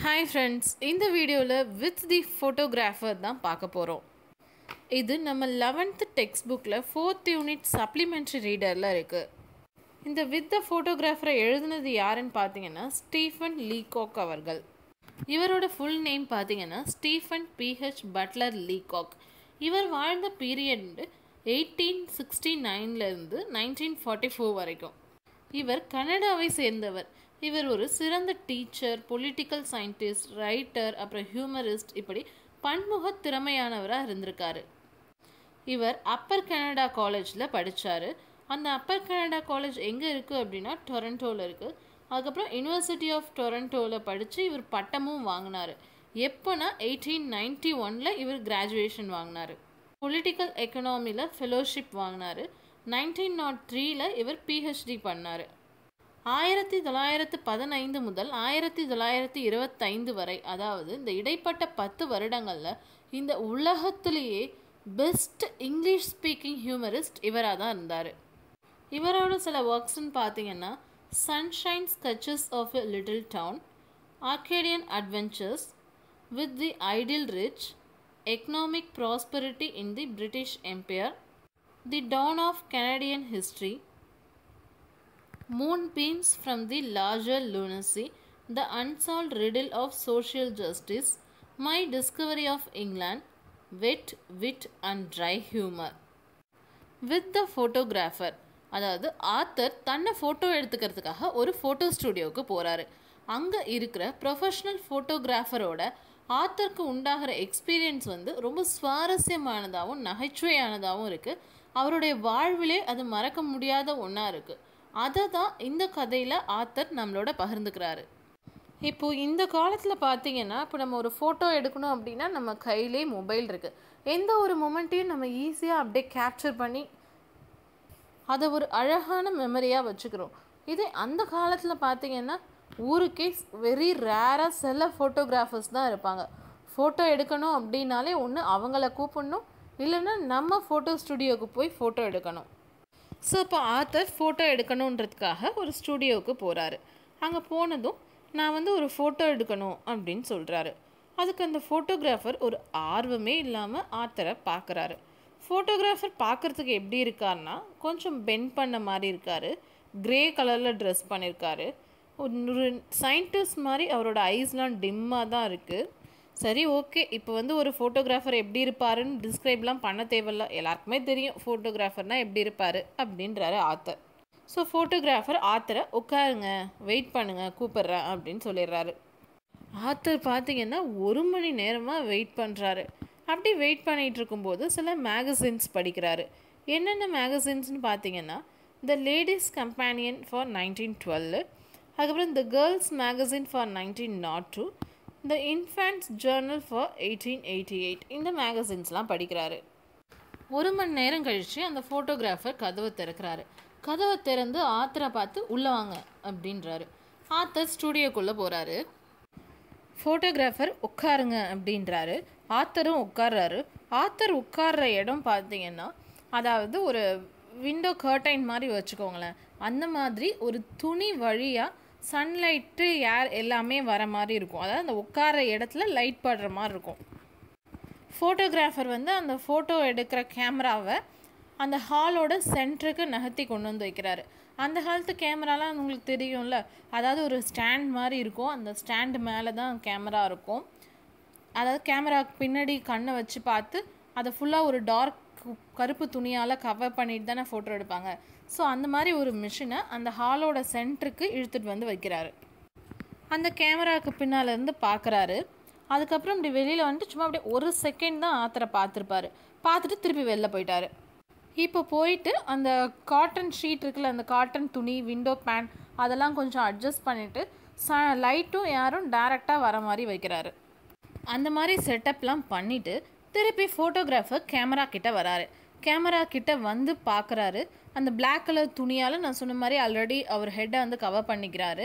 Hi friends இந்த வீடியோவில் with the photographer தான் பார்க்க போகிறோம் இது நம்ம லெவன்த்து டெக்ஸ்ட் புக்கில் ஃபோர்த் யூனிட் சப்ளிமெண்ட்ரி ரீடரில் இருக்குது இந்த வித் த ஃபோட்டோகிராஃபரை எழுதுனது யாருன்னு பார்த்தீங்கன்னா ஸ்டீஃபன் லீகாக் அவர்கள் இவரோட ஃபுல் நேம் பார்த்தீங்கன்னா ஸ்டீஃபன் பிஹெச் பட்லர் லீகாக் இவர் வாழ்ந்த பீரியட் எயிட்டீன் சிக்ஸ்டி நைன்லேருந்து நைன்டீன் ஃபார்ட்டி ஃபோர் வரைக்கும் இவர் கனடாவை சேர்ந்தவர் இவர் ஒரு சிறந்த டீச்சர் பொலிட்டிக்கல் சயின்டிஸ்ட் ரைட்டர் அப்புறம் ஹியூமரிஸ்ட் இப்படி பன்முக திறமையானவராக இருந்திருக்காரு இவர் அப்பர் கனடா காலேஜில் படித்தார் அந்த அப்பர் கனடா காலேஜ் எங்கே இருக்குது அப்படின்னா டொரண்டோவில் இருக்குது அதுக்கப்புறம் யூனிவர்சிட்டி ஆஃப் டொரண்டோவில் படித்து இவர் பட்டமும் வாங்கினார் எப்போனா எயிட்டீன் நைன்டி ஒனில் இவர் கிராஜுவேஷன் வாங்கினார் பொலிட்டிக்கல் எக்கனாமியில் ஃபெலோஷிப் வாங்கினார் நைன்டீன் நாட் த்ரீல இவர் பிஹெச்டி பண்ணார் ஆயிரத்தி தொள்ளாயிரத்து பதினைந்து முதல் ஆயிரத்தி தொள்ளாயிரத்தி இருபத்தைந்து வரை அதாவது இந்த இடைப்பட்ட பத்து வருடங்களில் இந்த உலகத்திலேயே பெஸ்ட் இங்கிலீஷ் ஸ்பீக்கிங் ஹியூமரிஸ்ட் இவராக தான் இருந்தார் இவரோட சில ஒர்க்ஸ்ன்னு பார்த்தீங்கன்னா sunshine sketches of a little town Arcadian adventures with the ideal rich economic prosperity in the British empire the town of Canadian history Moonbeams from the larger lunacy, the unsolved riddle of social justice, my discovery of England, wit, wit and dry humor. With the photographer அதாவது author தன்னை photo எடுத்துக்கிறதுக்காக ஒரு photo ஸ்டுடியோவுக்கு போகிறாரு அங்கே இருக்கிற professional ஃபோட்டோகிராஃபரோட ஆத்தருக்கு உண்டாகிற experience வந்து ரொம்ப சுவாரஸ்யமானதாகவும் நகைச்சுவையானதாகவும் இருக்குது அவருடைய வாழ்விலே அது மறக்க முடியாத ஒன்றா இருக்குது அதை தான் இந்த கதையில் ஆத்தர் நம்மளோட பகிர்ந்துக்கிறாரு இப்போது இந்த காலத்தில் பார்த்தீங்கன்னா இப்போ நம்ம ஒரு ஃபோட்டோ எடுக்கணும் அப்படின்னா நம்ம கையிலே மொபைல் இருக்குது எந்த ஒரு மூமெண்ட்டையும் நம்ம ஈஸியாக அப்படியே கேப்சர் பண்ணி அதை ஒரு அழகான மெமரியாக வச்சுக்கிறோம் இதே அந்த காலத்தில் பார்த்தீங்கன்னா ஊருக்கே வெரி ரேராக சில ஃபோட்டோகிராஃபர்ஸ் தான் இருப்பாங்க ஃபோட்டோ எடுக்கணும் அப்படின்னாலே ஒன்று அவங்கள கூப்பிடணும் இல்லைன்னா நம்ம ஃபோட்டோ ஸ்டுடியோவுக்கு போய் ஃபோட்டோ எடுக்கணும் ஸோ இப்போ ஆத்தர் ஃபோட்டோ எடுக்கணுன்றதுக்காக ஒரு ஸ்டூடியோவுக்கு போகிறாரு அங்கே போனதும் நான் வந்து ஒரு ஃபோட்டோ எடுக்கணும் அப்படின்னு சொல்கிறாரு அதுக்கு அந்த ஃபோட்டோகிராஃபர் ஒரு ஆர்வமே இல்லாமல் ஆத்தரை பார்க்குறாரு ஃபோட்டோகிராஃபர் பார்க்குறதுக்கு எப்படி இருக்காருன்னா கொஞ்சம் பெண்ட் பண்ண மாதிரி இருக்கார் க்ரே கலரில் ட்ரெஸ் பண்ணியிருக்காரு ஒரு சயின்டிஸ்ட் மாதிரி அவரோட ஐஸ்லாம் டிம்மாக தான் இருக்குது சரி ஓகே இப்போ வந்து ஒரு ஃபோட்டோகிராஃபர் எப்படி இருப்பாருன்னு டிஸ்கிரைப்லாம் பண்ண தேவையில்ல எல்லாருக்குமே தெரியும் ஃபோட்டோகிராஃபர்னால் எப்படி இருப்பார் அப்படின்றாரு ஆத்தர் ஸோ ஃபோட்டோகிராஃபர் ஆத்தரை உட்காருங்க வெயிட் பண்ணுங்கள் கூப்பிட்றேன் அப்படின்னு சொல்லிடுறாரு ஆத்தர் பார்த்தீங்கன்னா ஒரு மணி நேரமாக வெயிட் பண்ணுறாரு அப்படி வெயிட் பண்ணிகிட்டு இருக்கும்போது சில மேகசின்ஸ் படிக்கிறாரு என்னென்ன மேகசின்ஸ்னு பார்த்தீங்கன்னா the ladies companion for nineteen twelve அதுக்கப்புறம் the girls magazine for nineteen naught two the infants journal for eighteen eighty eight இந்த மேகசின்ஸ்லாம் படிக்கிறாரு ஒரு மணி நேரம் கழித்து அந்த ஃபோட்டோகிராஃபர் கதவை திறக்கிறாரு கதவை திறந்து ஆத்தரை பார்த்து உள்ளே வாங்க அப்படின்றாரு ஆத்தர் ஸ்டூடியோக்குள்ளே போகிறாரு ஃபோட்டோகிராஃபர் உட்காருங்க அப்படின்றாரு ஆத்தரும் உட்கார்றாரு ஆத்தர் உட்கார்ற இடம் பார்த்தீங்கன்னா அதாவது ஒரு விண்டோ கர்டைன் மாதிரி வச்சுக்கோங்களேன் அந்த மாதிரி ஒரு துணி வழியாக சன்லைட்டு ஏர் எல்லாமே வர மாதிரி இருக்கும் அதாவது அந்த உட்கார இடத்துல லைட் படுற மாதிரி இருக்கும் ஃபோட்டோகிராஃபர் வந்து அந்த ஃபோட்டோ எடுக்கிற கேமராவை அந்த ஹாலோட சென்டருக்கு நகர்த்தி கொண்டு வந்து வைக்கிறாரு அந்த காலத்து கேமராலாம் உங்களுக்கு தெரியும்ல அதாவது ஒரு ஸ்டாண்ட் மாதிரி இருக்கும் அந்த ஸ்டாண்டு மேலே தான் கேமரா இருக்கும் அதாவது கேமராவுக்கு பின்னாடி கண்ணை வச்சு பார்த்து அதை ஃபுல்லாக ஒரு டார்க் கருப்பு துணியால் கவர் பண்ணிட்டு தானே ஃபோட்டோ எடுப்பாங்க ஸோ அந்த மாதிரி ஒரு மிஷினை அந்த ஹாலோட சென்டருக்கு இழுத்துட்டு வந்து வைக்கிறாரு அந்த கேமராவுக்கு பின்னாலேருந்து பார்க்குறாரு அதுக்கப்புறம் இப்படி வெளியில் வந்துட்டு சும்மா அப்படியே ஒரு செகண்ட் தான் ஆத்தரை பார்த்துருப்பாரு பார்த்துட்டு திருப்பி வெளில போயிட்டாரு இப்போ போயிட்டு அந்த காட்டன் ஷீட் இருக்குல்ல அந்த காட்டன் துணி விண்டோ பேன் அதெல்லாம் கொஞ்சம் அட்ஜஸ்ட் பண்ணிவிட்டு ச லைட்டும் யாரும் டேரெக்டாக வர மாதிரி வைக்கிறாரு அந்த மாதிரி செட்டப்லாம் பண்ணிவிட்டு திருப்பி ஃபோட்டோகிராஃபர் கேமரா கிட்ட வராரு கேமரா கிட்ட வந்து பார்க்குறாரு அந்த பிளாக் கலர் துணியால் நான் சொன்ன மாதிரி ஆல்ரெடி அவர் ஹெட்டை வந்து கவர் பண்ணிக்கிறாரு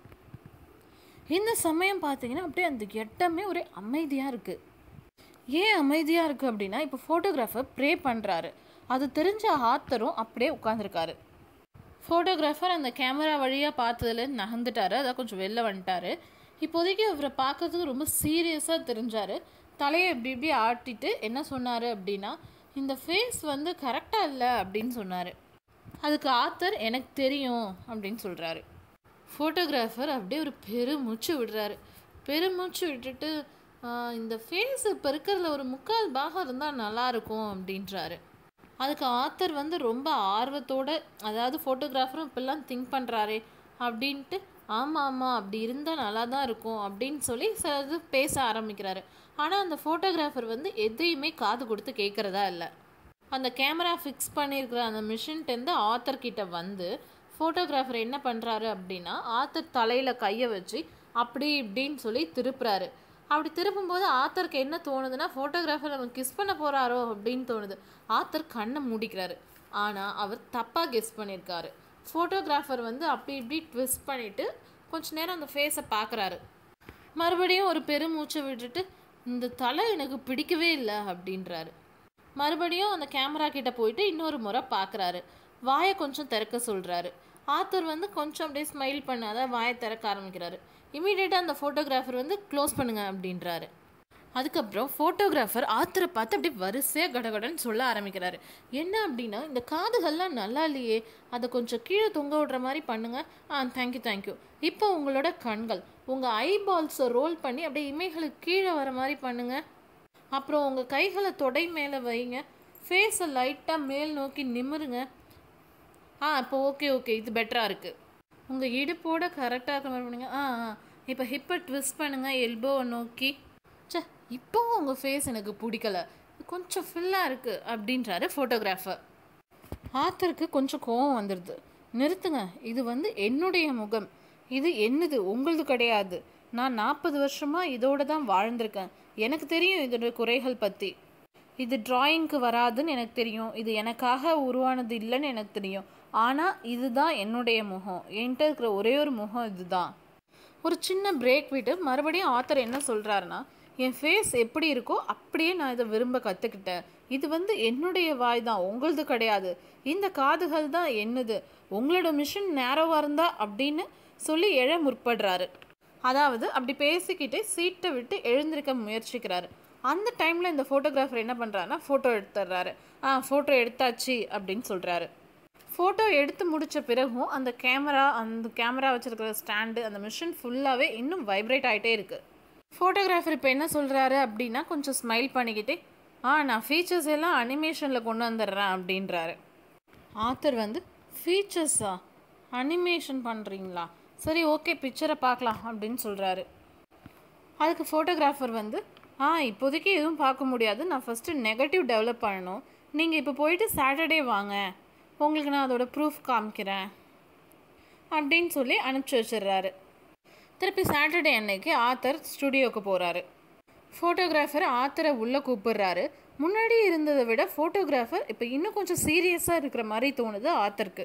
இந்த சமயம் பார்த்தீங்கன்னா அப்படியே அந்த இடமே ஒரே அமைதியாக இருக்குது ஏன் அமைதியாக இருக்குது அப்படின்னா இப்போ ஃபோட்டோகிராஃபர் ப்ரே பண்ணுறாரு அது தெரிஞ்ச ஆத்தரும் அப்படியே உட்காந்துருக்காரு ஃபோட்டோகிராஃபர் அந்த கேமரா வழியாக பார்த்ததுலேருந்து நகர்ந்துட்டாரு அதான் கொஞ்சம் வெளில வந்துட்டாரு இப்போதைக்கு அவரை பார்க்கறதுக்கு ரொம்ப சீரியஸாக தெரிஞ்சார் தலையை இப்படி இப்படி ஆட்டிட்டு என்ன சொன்னார் அப்படின்னா இந்த ஃபேஸ் வந்து கரெக்டாக இல்லை அப்படின்னு சொன்னார் அதுக்கு ஆத்தர் எனக்கு தெரியும் அப்படின்னு சொல்கிறாரு ஃபோட்டோகிராஃபர் அப்படியே ஒரு பெருமூச்சு விடுறாரு பெருமூச்சு விட்டுட்டு "ஆஹ், இந்த ஃபேஸ் இப்போ இருக்கிறதுல ஒரு முக்கால் பாகம் இருந்தால் நல்லாயிருக்கும் அப்படின்றாரு அதுக்கு ஆத்தர் வந்து ரொம்ப ஆர்வத்தோட அதாவது ஃபோட்டோகிராஃபரும் இப்பெல்லாம் திங்க் பண்ணுறாரே அப்படின்ட்டு ஆமாம் ஆமாம் அப்படி இருந்தால் நல்லா தான் இருக்கும் அப்படின்னு சொல்லி சிலது பேச ஆரம்பிக்கிறாரு ஆனால் அந்த ஃபோட்டோகிராஃபர் வந்து எதையுமே காது கொடுத்து கேட்குறதா இல்லை அந்த கேமரா ஃபிக்ஸ் பண்ணியிருக்கிற அந்த மிஷின்ட்டேருந்து ஆத்தர் கிட்ட வந்து ஃபோட்டோகிராஃபர் என்ன பண்ணுறாரு அப்படின்னா ஆத்தர் தலையில் கையை வச்சு அப்படி இப்படின்னு சொல்லி திருப்புறாரு அப்படி திருப்பும்போது ஆத்தருக்கு என்ன தோணுதுன்னா ஃபோட்டோகிராஃபர் நம்ம கிஸ் பண்ண போகிறாரோ அப்படின்னு தோணுது ஆத்தர் கண்ணை மூடிக்கிறாரு ஆனால் அவர் தப்பாக கெஸ் பண்ணியிருக்காரு ஃபோட்டோகிராஃபர் வந்து அப்படி இப்படி ட்விஸ்ட் பண்ணிவிட்டு கொஞ்ச நேரம் அந்த ஃபேஸை பார்க்குறாரு மறுபடியும் ஒரு பெருமூச்சை விட்டுட்டு இந்த தலை எனக்கு பிடிக்கவே இல்லை அப்படின்றாரு மறுபடியும் அந்த கேமரா கிட்ட போயிட்டு இன்னொரு முறை பார்க்குறாரு வாயை கொஞ்சம் திறக்க சொல்கிறாரு ஆத்தர் வந்து கொஞ்சம் அப்படியே ஸ்மைல் பண்ண அதாவது வாயை திறக்க ஆரம்பிக்கிறாரு இமீடியட்டாக அந்த ஃபோட்டோகிராஃபர் வந்து க்ளோஸ் பண்ணுங்க அப்படின்றாரு அதுக்கப்புறம் ஃபோட்டோகிராஃபர் ஆத்தரை பார்த்து அப்படியே வரிசையாக கடகடன்னு சொல்ல ஆரம்பிக்கிறாரு என்ன அப்படின்னா இந்த காதுகள்லாம் நல்லா இல்லையே அதை கொஞ்சம் கீழே தொங்க விடுற மாதிரி பண்ணுங்க ஆ தேங்க்யூ தேங்க்யூ இப்போ உங்களோட கண்கள் உங்கள் ஐபால்ஸை ரோல் பண்ணி அப்படியே இமைகளுக்கு கீழே வர மாதிரி பண்ணுங்க அப்புறம் உங்கள் கைகளை தொடை மேலே வைங்க ஃபேஸை லைட்டாக மேல் நோக்கி நிமிருங்க ஆ இப்போ ஓகே ஓகே இது பெட்டராக இருக்குது உங்கள் இடுப்போட கரெக்டாக இருக்கிற மாதிரி பண்ணுங்க ஆ ஆ இப்போ ஹிப்பை ட்விஸ்ட் பண்ணுங்கள் எல்போவை நோக்கி ச்சே இப்போவும் உங்கள் ஃபேஸ் எனக்கு பிடிக்கல கொஞ்சம் ஃபில்லாக இருக்குது அப்படின்றாரு ஃபோட்டோகிராஃபர் ஆத்தருக்கு கொஞ்சம் கோவம் வந்துடுது நிறுத்துங்க இது வந்து என்னுடைய முகம் இது என்னது உங்களது கிடையாது நான் நாற்பது வருஷமாக இதோட தான் வாழ்ந்திருக்கேன் எனக்கு தெரியும் இதோட குறைகள் பற்றி இது டிராயிங்க்கு வராதுன்னு எனக்கு தெரியும் இது எனக்காக உருவானது இல்லைன்னு எனக்கு தெரியும் ஆனால் இதுதான் என்னுடைய முகம் என்கிட்ட இருக்கிற ஒரே ஒரு முகம் இதுதான் ஒரு சின்ன பிரேக் விட்டு மறுபடியும் ஆத்தர் என்ன சொல்கிறாருன்னா என் ஃபேஸ் எப்படி இருக்கோ அப்படியே நான் இதை விரும்ப கற்றுக்கிட்டேன் இது வந்து என்னுடைய வாய் தான் உங்களது கிடையாது இந்த காதுகள் தான் என்னது உங்களோட மிஷின் நேரோவாக இருந்தா அப்படின்னு சொல்லி எழ முற்படுறாரு அதாவது அப்படி பேசிக்கிட்டே சீட்டை விட்டு எழுந்திருக்க முயற்சிக்கிறாரு அந்த டைமில் இந்த ஃபோட்டோகிராஃபர் என்ன பண்ணுறாருன்னா ஃபோட்டோ எடுத்துடுறாரு ஆ ஃபோட்டோ எடுத்தாச்சு அப்படின்னு சொல்கிறாரு ஃபோட்டோ எடுத்து முடித்த பிறகும் அந்த கேமரா அந்த கேமரா வச்சுருக்கிற ஸ்டாண்டு அந்த மிஷின் ஃபுல்லாகவே இன்னும் வைப்ரேட் ஆகிட்டே இருக்குது ஃபோட்டோகிராஃபர் இப்போ என்ன சொல்கிறாரு அப்படின்னா கொஞ்சம் ஸ்மைல் பண்ணிக்கிட்டே ஆ நான் ஃபீச்சர்ஸ் எல்லாம் அனிமேஷனில் கொண்டு வந்துடுறேன் அப்படின்றாரு ஆத்தர் வந்து ஃபீச்சர்ஸா அனிமேஷன் பண்ணுறீங்களா சரி ஓகே பிக்சரை பார்க்கலாம் அப்படின்னு சொல்கிறாரு அதுக்கு ஃபோட்டோகிராஃபர் வந்து ஆ இப்போதைக்கு எதுவும் பார்க்க முடியாது நான் ஃபஸ்ட்டு நெகட்டிவ் டெவலப் பண்ணணும் நீங்கள் இப்போ போயிட்டு சாட்டர்டே வாங்க உங்களுக்கு நான் அதோட ப்ரூஃப் காமிக்கிறேன் அப்படின்னு சொல்லி அனுப்பிச்சி வச்சிடுறாரு திருப்பி சாட்டர்டே அன்னைக்கு ஆத்தர் ஸ்டுடியோக்கு போகிறாரு ஃபோட்டோகிராஃபர் ஆத்தரை உள்ளே கூப்பிடுறாரு முன்னாடி இருந்ததை விட ஃபோட்டோகிராஃபர் இப்போ இன்னும் கொஞ்சம் சீரியஸாக இருக்கிற மாதிரி தோணுது ஆத்தருக்கு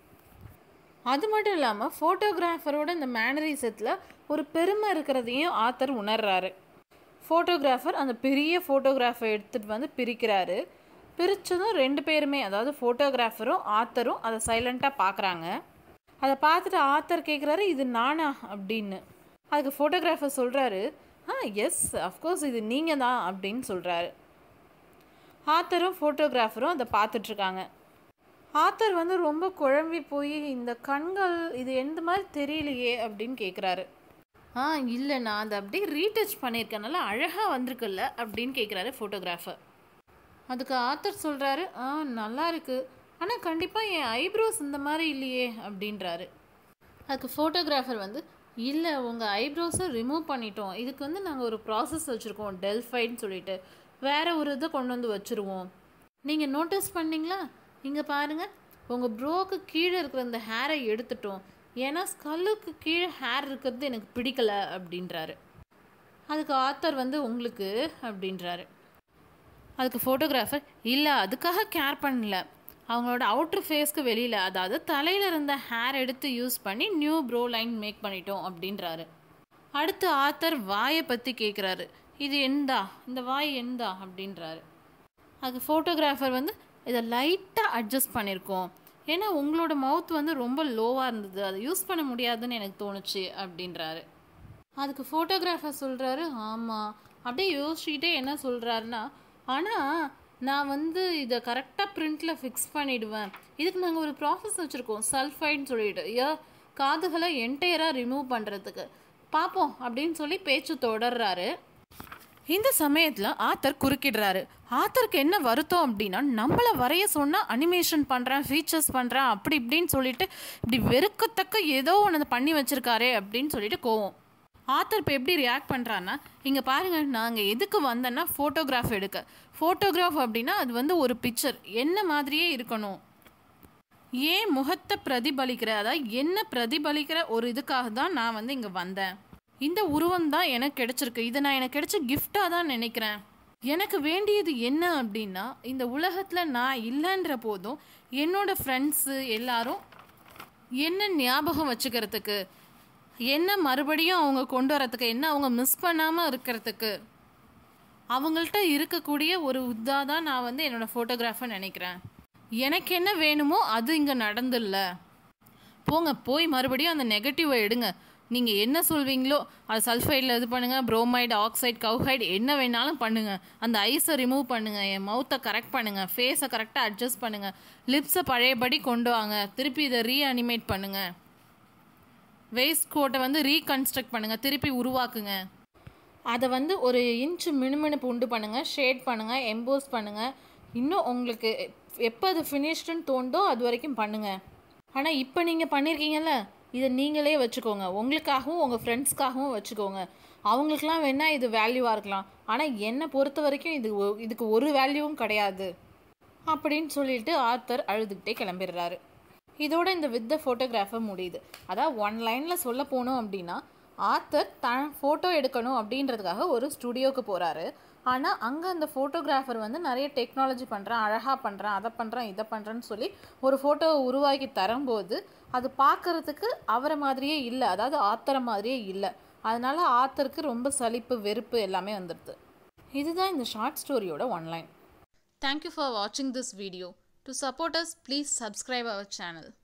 அது மட்டும் இல்லாமல் ஃபோட்டோகிராஃபரோட இந்த மேனரிசத்தில் ஒரு பெருமை இருக்கிறதையும் ஆத்தர் உணர்றாரு ஃபோட்டோகிராஃபர் அந்த பெரிய ஃபோட்டோகிராஃபை எடுத்துகிட்டு வந்து பிரிக்கிறாரு பிரித்ததும் ரெண்டு பேருமே அதாவது ஃபோட்டோகிராஃபரும் ஆத்தரும் அதை சைலண்ட்டாக பார்க்குறாங்க அதை பார்த்துட்டு ஆத்தர் கேட்குறாரு இது நானா அப்படின்னு அதுக்கு ஃபோட்டோகிராஃபர் சொல்கிறாரு ஆ எஸ் அஃப்கோர்ஸ் இது நீங்கள் தான் அப்படின்னு சொல்கிறாரு ஆத்தரும் ஃபோட்டோகிராஃபரும் அதை பார்த்துட்ருக்காங்க ஆத்தர் வந்து ரொம்ப குழம்பி போய் இந்த கண்கள் இது எந்த மாதிரி தெரியலையே அப்படின்னு கேட்குறாரு ஆ இல்லை நான் அதை அப்படியே ரீடச் பண்ணியிருக்கனால அழகாக வந்திருக்குல்ல அப்படின்னு கேட்குறாரு ஃபோட்டோகிராஃபர் அதுக்கு ஆத்தர் சொல்கிறாரு ஆ நல்லா இருக்கு ஆனால் கண்டிப்பாக என் ஐப்ரோஸ் இந்த மாதிரி இல்லையே அப்படின்றாரு அதுக்கு ஃபோட்டோகிராஃபர் வந்து இல்லை உங்கள் ஐப்ரோஸை ரிமூவ் பண்ணிட்டோம் இதுக்கு வந்து நாங்கள் ஒரு ப்ராசஸ் வச்சுருக்கோம் டெல்ஃபைன்னு சொல்லிட்டு வேற ஒரு இதை கொண்டு வந்து வச்சுருவோம் நீங்கள் நோட்டீஸ் பண்ணீங்களா இங்கே பாருங்கள் உங்கள் ப்ரோக்கு கீழே இருக்கிற இந்த ஹேரை எடுத்துட்டோம் ஏன்னா ஸ்கல்லுக்கு கீழே ஹேர் இருக்கிறது எனக்கு பிடிக்கல அப்படின்றாரு அதுக்கு ஆத்தர் வந்து உங்களுக்கு அப்படின்றாரு அதுக்கு ஃபோட்டோகிராஃபர் இல்லை அதுக்காக கேர் பண்ணல அவங்களோட அவுட்ரு ஃபேஸ்க்கு வெளியில் அதாவது தலையில் இருந்த ஹேர் எடுத்து யூஸ் பண்ணி நியூ ப்ரோ லைன் மேக் பண்ணிட்டோம் அப்படின்றாரு அடுத்து ஆத்தர் வாயை பற்றி கேட்குறாரு இது எந்தா இந்த வாய் எந்தா அப்படின்றாரு அதுக்கு ஃபோட்டோகிராஃபர் வந்து இதை லைட்டாக அட்ஜஸ்ட் பண்ணியிருக்கோம் ஏன்னா உங்களோட மவுத் வந்து ரொம்ப லோவாக இருந்தது அதை யூஸ் பண்ண முடியாதுன்னு எனக்கு தோணுச்சு அப்படின்றாரு அதுக்கு ஃபோட்டோகிராஃபர் சொல்கிறாரு ஆமாம் அப்படியே யோசிச்சுக்கிட்டே என்ன சொல்கிறாருன்னா ஆனால் நான் வந்து இதை கரெக்டாக பிரிண்டில் ஃபிக்ஸ் பண்ணிடுவேன் இதுக்கு நாங்கள் ஒரு ப்ராசஸ் வச்சுருக்கோம் சல்ஃபைட்னு சொல்லிட்டு ஏ காதுகளை என்டையராக ரிமூவ் பண்ணுறதுக்கு பார்ப்போம் அப்படின்னு சொல்லி பேச்சு தொடர்றாரு இந்த சமயத்தில் ஆத்தர் குறுக்கிடுறாரு ஆத்தருக்கு என்ன வருத்தம் அப்படின்னா நம்மளை வரைய சொன்னால் அனிமேஷன் பண்ணுறேன் ஃபீச்சர்ஸ் பண்ணுறேன் அப்படி இப்படின்னு சொல்லிட்டு இப்படி வெறுக்கத்தக்க ஏதோ ஒன்று பண்ணி வச்சிருக்காரே அப்படின்னு சொல்லிட்டு கோவம் ஆத்தர் இப்போ எப்படி ரியாக்ட் பண்ணுறான்னா இங்கே பாருங்கள் நாங்கள் எதுக்கு வந்தேன்னா ஃபோட்டோகிராஃப் எடுக்க ஃபோட்டோகிராஃப் அப்படின்னா அது வந்து ஒரு பிக்சர் என்ன மாதிரியே இருக்கணும் ஏன் முகத்தை பிரதிபலிக்கிற அதாவது என்ன பிரதிபலிக்கிற ஒரு இதுக்காக தான் நான் வந்து இங்கே வந்தேன் இந்த உருவம் தான் எனக்கு கிடைச்சிருக்கு இதை நான் எனக்கு கிடைச்ச கிஃப்டாக தான் நினைக்கிறேன் எனக்கு வேண்டியது என்ன அப்படின்னா இந்த உலகத்தில் நான் இல்லைன்ற போதும் என்னோட ஃப்ரெண்ட்ஸு எல்லாரும் என்ன ஞாபகம் வச்சுக்கிறதுக்கு என்ன மறுபடியும் அவங்க கொண்டு வரத்துக்கு என்ன அவங்க மிஸ் பண்ணாமல் இருக்கிறதுக்கு அவங்கள்ட்ட இருக்கக்கூடிய ஒரு இதாக தான் நான் வந்து என்னோடய ஃபோட்டோகிராஃபை நினைக்கிறேன் எனக்கு என்ன வேணுமோ அது இங்கே நடந்துல்ல போங்க போய் மறுபடியும் அந்த நெகட்டிவை எடுங்க நீங்கள் என்ன சொல்வீங்களோ அது சல்ஃபைடில் இது பண்ணுங்கள் புரோமைடு ஆக்சைடு கவுஹைடு என்ன வேணாலும் பண்ணுங்கள் அந்த ஐஸை ரிமூவ் பண்ணுங்கள் என் மவுத்தை கரெக்ட் பண்ணுங்கள் ஃபேஸை கரெக்டாக அட்ஜஸ்ட் பண்ணுங்கள் லிப்ஸை பழையபடி கொண்டு வாங்க திருப்பி இதை ரீஅனிமேட் பண்ணுங்கள் வேஸ்ட் கோட்டை வந்து ரீகன்ஸ்ட்ரக்ட் பண்ணுங்கள் திருப்பி உருவாக்குங்க அதை வந்து ஒரு இன்ச் மினுமினுப்பு உண்டு பண்ணுங்கள் ஷேட் பண்ணுங்கள் எம்போஸ் பண்ணுங்கள் இன்னும் உங்களுக்கு எப்போ அது ஃபினிஷ்டுன்னு தோணுதோ அது வரைக்கும் பண்ணுங்கள் ஆனால் இப்போ நீங்கள் பண்ணியிருக்கீங்கல்ல இதை நீங்களே வச்சுக்கோங்க உங்களுக்காகவும் உங்கள் ஃப்ரெண்ட்ஸ்க்காகவும் வச்சுக்கோங்க அவங்களுக்குலாம் வேணால் இது வேல்யூவாக இருக்கலாம் ஆனால் என்னை பொறுத்த வரைக்கும் இது ஒ- இதுக்கு ஒரு வேல்யூவும் கிடையாது அப்படின்னு சொல்லிட்டு ஆத்தர் அழுதுகிட்டே கிளம்பிடுறாரு இதோட இந்த வித் த ஃபோட்டோகிராஃபர் முடியுது அதாவது ஒன் லைனில் சொல்ல போனோம் அப்படின்னா ஆத்தர் தான் ஃபோட்டோ எடுக்கணும் அப்படின்றதுக்காக ஒரு ஸ்டுடியோக்கு போகிறாரு ஆனால் அங்கே அந்த ஃபோட்டோகிராஃபர் வந்து நிறைய டெக்னாலஜி பண்ணுறேன் அழகாக பண்ணுறேன் அதை பண்ணுறேன் இதை பண்ணுறேன்னு சொல்லி ஒரு ஃபோட்டோவை உருவாக்கி தரும்போது அது பார்க்கறதுக்கு அவரை மாதிரியே இல்லை அதாவது ஆத்தரை மாதிரியே இல்லை அதனால ஆத்தருக்கு ரொம்ப சலிப்பு வெறுப்பு எல்லாமே வந்துடுது இதுதான் இந்த ஷார்ட் ஸ்டோரியோட one line Thank you for watching this video. To support us, please subscribe our channel.